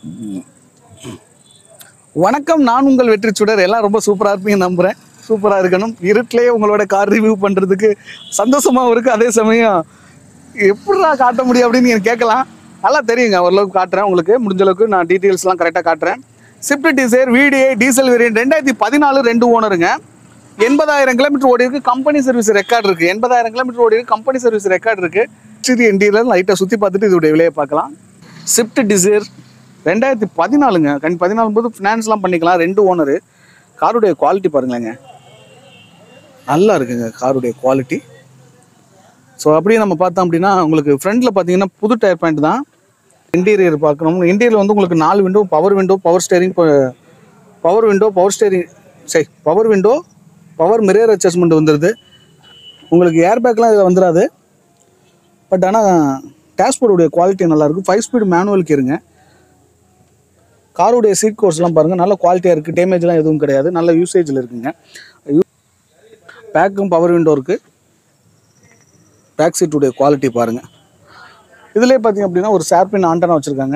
வணக்கம் நான் உங்கள் வெற்றி சுடர் எல்லாம் ரொம்ப சூப்பராக இருப்பீங்க நம்புகிறேன் சூப்பராக இருக்கணும் இருட்டிலேயே உங்களோட கார் ரிவ்யூ பண்ணுறதுக்கு சந்தோஷமாகவும் இருக்குது அதே சமயம் எப்படிடா காட்ட முடியும் அப்படின்னு நீங்கள் கேட்கலாம் நல்லா தெரியுங்க ஓரளவுக்கு காட்டுறேன் உங்களுக்கு முடிஞ்ச அளவுக்கு நான் டீட்டெயில்ஸ்லாம் கரெக்டாக காட்டுறேன் Swift Dzire V D I diesel variant ரெண்டாயிரத்தி பதினாலு ரெண்டு ஓனருங்க எண்பதாயிரம் கிலோமீட்டர் ஓடி இருக்கு கம்பெனி சர்வீஸ் ரெக்கார்ட் இருக்கு எண்பதாயிரம் கிலோமீட்டர் ஓடி இருக்கு கம்பெனி சர்வீஸ் ரெக்கார்ட் இருக்கு சிறு இன்டீரியர் லைட்டாக சுற்றி பார்த்துட்டு இதோடைய விலையை பார்க்கலாம் ஸ்விஃப்ட் டிசைர் ரெண்டாயிரத்தி பதினாலுங்க கண் பதினாலு போது ஃபினான்ஸ்லாம் பண்ணிக்கலாம் ரெண்டு ஓனரு காருடைய குவாலிட்டி பாருங்களேங்க நல்லா இருக்குங்க காருடைய குவாலிட்டி ஸோ அப்படியே நம்ம பார்த்தோம் அப்படின்னா உங்களுக்கு ஃப்ரண்ட்டில் பார்த்தீங்கன்னா புது டயர் பாயிண்ட் தான் இன்டீரியர் பார்க்கணும் இன்டீரியர் வந்து உங்களுக்கு நாலு window power window power steering power window power steering சரி power window power mirror adjustment வந்துடுது உங்களுக்கு ஏர் பேக்லாம் இதில் வந்துடாது பட் ஆனால் டேஷ்போர்டுடைய குவாலிட்டி நல்லாயிருக்கும் ஃபைவ் ஸ்பீடு மேனுவலுக்கு இருங்க காருடைய சீட் கோர்ஸ்லாம் பாருங்கள் நல்ல குவாலிட்டியாக இருக்குது டேமேஜ்லாம் எதுவும் கிடையாது நல்ல யூசேஜில் இருக்குங்க பேக்கும் பவர் விண்டோ இருக்குது பேக் சீட்டுடைய குவாலிட்டி பாருங்கள் இதுலேயே பார்த்தீங்க அப்படின்னா ஒரு ஷார்பின் ஆண்டனா வச்சுருக்காங்க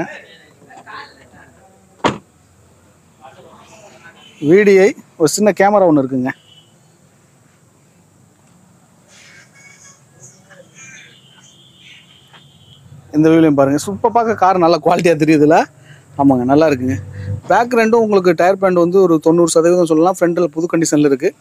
விடிஐ ஒரு சின்ன கேமரா ஒன்று இருக்குங்க இந்த வியூலையும் பாருங்கள் சூப்பர் பார்க்க கார் நல்லா குவாலிட்டியாக தெரியுதுல்ல ஆமாங்க நல்லா இருக்குங்க பேக் ரெண்டும் உங்களுக்கு டயர் பேண்ட் வந்து ஒரு தொண்ணூறு சதவீதம் சொல்லலாம் ஃப்ரண்டில் புது கண்டிஷனில் இருக்குது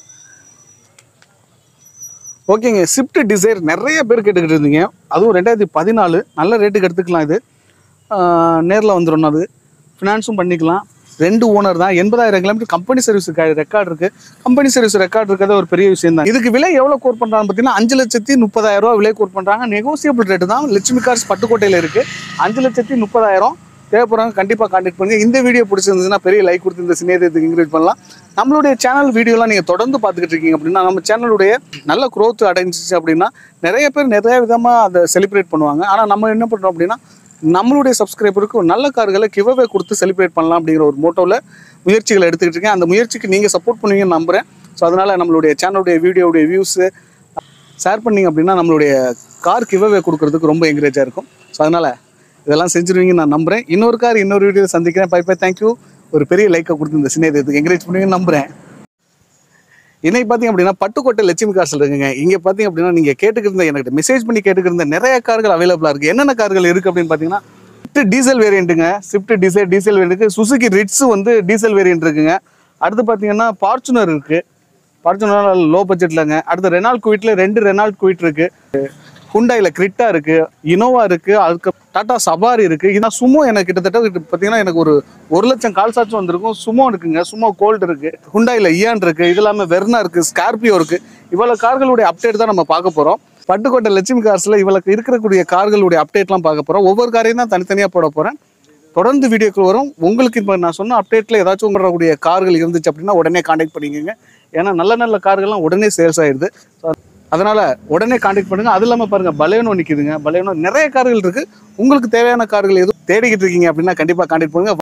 ஓகேங்க ஸ்விஃப்ட் டிசைர் நிறைய பேர் கேட்டுக்கிட்டு இருந்தீங்க அதுவும் ரெண்டாயிரத்தி பதினாலு நல்ல ரேட்டுக்கு எடுத்துக்கலாம் இது நேரில் வந்துடும் அது ஃபினான்ஸும் பண்ணிக்கலாம் ரெண்டு ஓனர் தான் எண்பதாயிரம் கிலோமீட்டர் கம்பெனி சர்வீஸ் ரெக்கார்டு இருக்கு கம்பெனி சர்வீஸ் ரெக்கார்டு இருக்கிறது ஒரு பெரிய விஷயம் தான் இதுக்கு விலை எவ்வளோ கோர் பண்ணுறாங்க பார்த்தீங்கன்னா அஞ்சு லட்சத்தி முப்பதாயிரம் ரூபா விலை கோர் பண்ணுறாங்க நெகோசியபிள் ரேட்டு தான் லட்சுமி கார்ஸ் பட்டுக்கோட்டையில் இருக்கு அஞ்சு லட்சத்தி முப்பதாயிரம் தேவைப்படுறாங்க கண்டிப்பாக கான்டாக்ட் பண்ணுங்க இந்த வீடியோ பிடிச்சிருந்ததுன்னா பெரிய லைக் கொடுத்து இந்த சிநேகத்துக்கு என்கரேஜ் பண்ணலாம் நம்மளுடைய சேனல் வீடியோலாம் நீங்கள் தொடர்ந்து பார்த்துக்கிட்டு இருக்கீங்க அப்படின்னா நம்ம சேனலுடைய நல்ல growth அடைஞ்சிச்சு அப்படின்னா நிறைய பேர் நிறைய விதமாக அதை செலிப்ரேட் பண்ணுவாங்க ஆனால் நம்ம என்ன பண்ணுறோம் அப்படின்னா நம்மளுடைய சப்ஸ்கிரைபருக்கு ஒரு நல்ல கார்களை கிவ்அவே கொடுத்து செலிப்ரேட் பண்ணலாம் அப்படிங்கிற ஒரு மோட்டோவில் முயற்சிகளை எடுத்துக்கிட்டு இருக்கேன் அந்த முயற்சிக்கு நீங்கள் சப்போர்ட் பண்ணுவீங்கன்னு நம்புகிறேன் ஸோ அதனால் நம்மளுடைய சேனலுடைய வீடியோடைய வியூஸு ஷேர் பண்ணீங்க அப்படின்னா நம்மளுடைய கார் கிவ்அவே கொடுக்கறதுக்கு ரொம்ப என்கரேஜாக இருக்கும் ஸோ அதனால் இதெல்லாம் செஞ்சுருவீங்கன்னு நான் நம்புகிறேன் இன்னொரு கார் இன்னொரு வீடியோவில் சந்திக்கிறேன் பை பை தேங்க்யூ ஒரு பெரிய லைக்கை கொடுத்து இந்த சின்னதுக்கு என்கரேஜ் பண்ணுவீங்கன்னு நம்புகிறேன் இன்னைக்கு பார்த்தீங்க அப்படின்னா பட்டுக்கோட்டை லட்சுமி கார்ஸில் இருக்குங்க இங்கே பார்த்தீங்க அப்படின்னா நீங்கள் கேட்டுக்கிருந்த எனக்கு மெசேஜ் பண்ணி கேட்டுக்கிருந்த நிறைய கார்கள் அவைலபிளாக இருக்குது என்னென்ன கார்கள் இருக்குது அப்படின்னு பார்த்தீங்கன்னா ஸ்விஃப்ட் டீசல் வேரியண்ட்டுங்க Swift diesel diesel variant Suzuki Ritz வந்து டீசல் வேரியண்ட் இருக்குங்க அடுத்து பார்த்தீங்கன்னா ஃபார்ச்சுனர் இருக்குது ஃபார்ச்சுனர் லோ பட்ஜெட்லங்க அடுத்து ரெனால்ட் குயிட்டில் ரெண்டு ரெனால்ட் குயிட் இருக்குது ஹுண்டாயில் கிரிட்டா இருக்கு இனோவா இருக்கு அதுக்கு டாடா சபாரி இருக்கு இதான் சுமோ எனக்கு கிட்டத்தட்ட கிட்ட- பார்த்தீங்கன்னா எனக்கு ஒரு ஒரு லட்சம் கால் சாச்சும் வந்திருக்கும் சுமோ இருக்குங்க சுமோ கோல்டு இருக்கு ஹுண்டாயில் இயான் இருக்கு இது இல்லாமல் வெர்னா இருக்கு ஸ்கார்பியோ இருக்கு இவ்வளோ கார்களுடைய அப்டேட் தான் நம்ம பார்க்க போறோம் பட்டுக்கோட்டை லட்சுமி கார்ஸ்ல இவளுக்கு இருக்கக்கூடிய கார்களுடைய அப்டேட்லாம் பார்க்க போறோம் ஒவ்வொரு காரையும் தான் தனித்தனியாக போட போறேன் தொடர்ந்து வீடியோக்கள் வரும் உங்களுக்கு இப்போ நான் சொன்ன அப்டேட்டில் ஏதாச்சும் உங்களுடைய கார்கள் இருந்துச்சு அப்படின்னா உடனே காண்டாக்ட் பண்ணிக்கோங்க ஏன்னா நல்ல நல்ல கார்கள்லாம் உடனே சேல்ஸ் ஆயிடுது So, அதனால உடனே காண்டாக்ட் பண்ணுங்க அது இல்லாமல் பாருங்க பலேனோ நிற்குதுங்க பலேனோ நிறைய கார்கள் இருக்கு உங்களுக்கு தேவையான கார்கள் எதுவும் தேடிக்கிட்டு இருக்கீங்க அப்படின்னா கண்டிப்பாக காண்டாக்ட் பண்ணுங்க